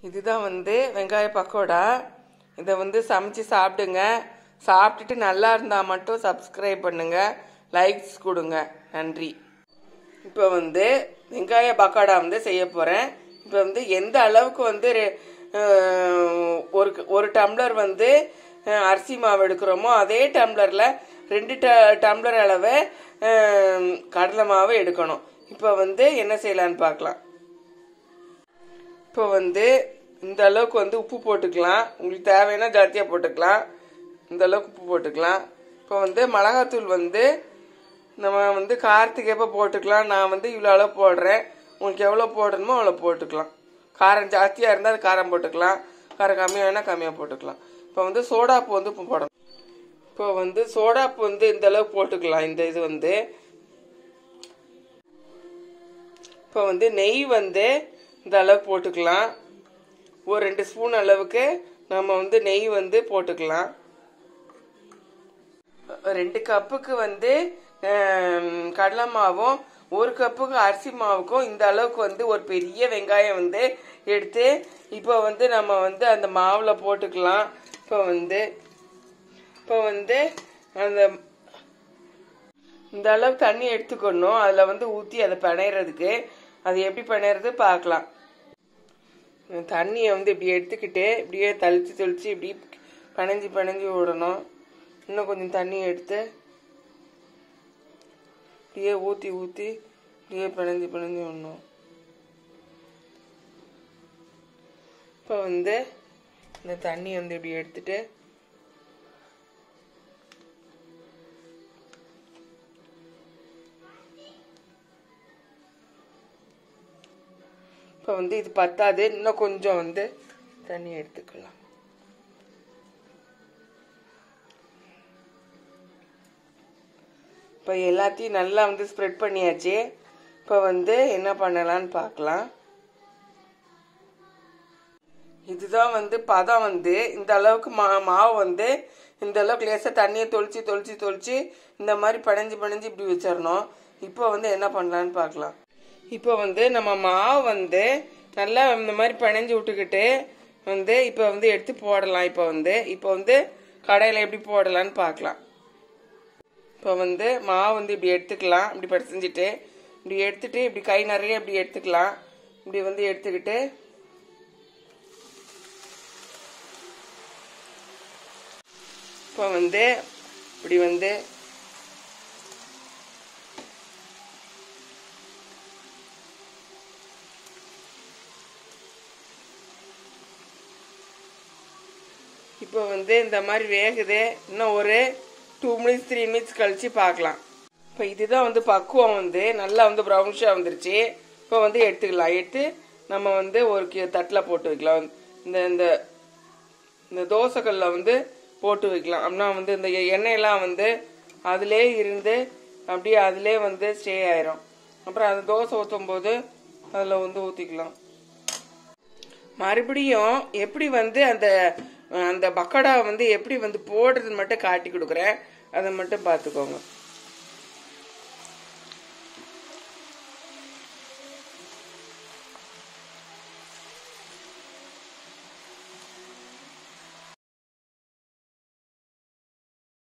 இதுதான் வந்து வெங்காய பக்கோடா இதை வந்து சமைச்சு சாப்பிடுங்க சாப்பிட்டுட்டு நல்லா இருந்தால் மட்டும் சப்ஸ்கிரைப் பண்ணுங்க லைக்ஸ் கொடுங்க நன்றி இப்போ வந்து வெங்காய பக்கோடா வந்து செய்ய போகிறேன் இப்போ வந்து எந்த அளவுக்கு வந்து ரெ- அஹ், ஒரு ஒரு டம்ளர் வந்து அஹ், அரிசி மாவு எடுக்கிறோமோ அதே டம்ளரில் ரெண்டு ட டம்ளர் அளவு அஹ், கடலை மாவு எடுக்கணும் இப்போ வந்து என்ன செய்யலான்னு பார்க்கலாம் இப்போ வந்து இந்த அளவுக்கு வந்து உப்பு போட்டுக்கலாம் உங்களுக்கு தேவைன்னா ஜாஸ்தியாக போட்டுக்கலாம் இந்த அளவுக்கு உப்பு போட்டுக்கலாம் இப்போ வந்து மிளகாத்தூள் வந்து நம்ம வந்து காரத்துக்கு எப்போ போட்டுக்கலாம் நான் வந்து இவ்வளோ அளவு போடுறேன் உங்களுக்கு எவ்வளோ போடணுமோ அவ்வளோ போட்டுக்கலாம் காரம் ஜாஸ்தியாக இருந்தால் அது காரம் போட்டுக்கலாம் காரம் கம்மியாக வேணால் கம்மியாக போட்டுக்கலாம் இப்போ வந்து சோடாப்பு வந்து இப்போ போடணும் இப்போ வந்து சோடாப்பு வந்து இந்த அளவுக்கு போட்டுக்கலாம் இந்த இது வந்து இப்போ வந்து நெய் வந்து இந்த அளவுக்கு போட்டுக்கலாம் ஒரு ரெண்டு ஸ்பூன் அளவுக்கு நம்ம வந்து நெய் வந்து போட்டுக்கலாம் ரெண்டு கப்புக்கு வந்து ஆம், கடலை மாவும் ஒரு கப்புக்கு அரிசி மாவுக்கும் இந்த அளவுக்கு வந்து ஒரு பெரிய வெங்காயம் வந்து எடுத்து இப்போ வந்து நம்ம வந்து அந்த மாவில் போட்டுக்கலாம் இப்போ வந்து இப்போ வந்து அந்த இந்த அளவு தண்ணி எடுத்துக்கணும் அதில் வந்து ஊற்றி அதை பிணையிறதுக்கு அது எப்படி பிணையிறது பார்க்கலாம் இந்த தண்ணியை வந்து இப்படி எடுத்துக்கிட்டு இப்படியே தளிச்சு தெளிச்சு இப்படி பிணைஞ்சு பிணைஞ்சு விடணும் இன்னும் கொஞ்சம் தண்ணி எடுத்து இப்படியே ஊற்றி ஊற்றி இப்படியே பிணைஞ்சு பிணைஞ்சு விடணும் இப்போ வந்து இந்த தண்ணி வந்து இப்படி எடுத்துட்டு இப்போ வந்து இது பத்தாது இன்னும் கொஞ்சம் வந்து தண்ணி எடுத்துக்கலாம் இப்போ எல்லாத்தையும் நல்லா வந்து ஸ்ப்ரெட் பண்ணியாச்சு இப்போ வந்து என்ன பண்ணலான்னு பார்க்கலாம் இதுதான் வந்து பதம் வந்து இந்த அளவுக்கு மா மாவு வந்து இந்த அளவுக்கு லேசாக தண்ணியை தொளிச்சு தொளிச்சு தொளிச்சு இந்த மாதிரி படைஞ்சு படைஞ்சு இப்படி வச்சிடணும் இப்போ வந்து என்ன பண்ணலான்னு பார்க்கலாம் இப்போ வந்து நம்ம மாவு வந்து நல்லா இந்த மாதிரி பிணைஞ்சு விட்டுக்கிட்டு வந்து இப்போ வந்து எடுத்து போடலாம் இப்போ வந்து இப்போ வந்து கடையில் எப்படி போடலான்னு பார்க்கலாம் இப்போ வந்து மாவு வந்து இப்படி எடுத்துக்கலாம் இப்படி படைஞ்சிட்டு இப்படி எடுத்துட்டு இப்படி கை நிறைய இப்படி எடுத்துக்கலாம் இப்படி வந்து எடுத்துக்கிட்டு இப்போ வந்து இப்படி வந்து இப்போ வந்து இந்த மாதிரி வேகுது இன்னும் ஒரு டூ மினிட்ஸ் த்ரீ மினிட்ஸ் கழிச்சு பார்க்கலாம் இப்போ இதுதான் வந்து பக்குவம் வந்து நல்லா வந்து ப்ரௌனிஷாக வந்துருச்சு இப்போ வந்து எடுத்துக்கலாம் எடுத்து நம்ம வந்து ஒரு கி- தட்டில் போட்டு வைக்கலாம் இந்த இந்த இந்த தோசைக்கல்ல வந்து போட்டு வைக்கலாம் அப்படின்னா வந்து இந்த எண்ணெயெல்லாம் வந்து அதிலே இருந்து அப்படியே அதிலே வந்து ஸ்டே ஆயிரும் அப்புறம் அந்த தோசை ஊற்றும் போது அதில் வந்து ஊற்றிக்கலாம் மறுபடியும் எப்படி வந்து அந்த அந்த பக்கோடா வந்து எப்படி வந்து போடுறதுன்னு மட்டும் காட்டி கொடுக்குறேன் அதை மட்டும் பார்த்துக்கோங்க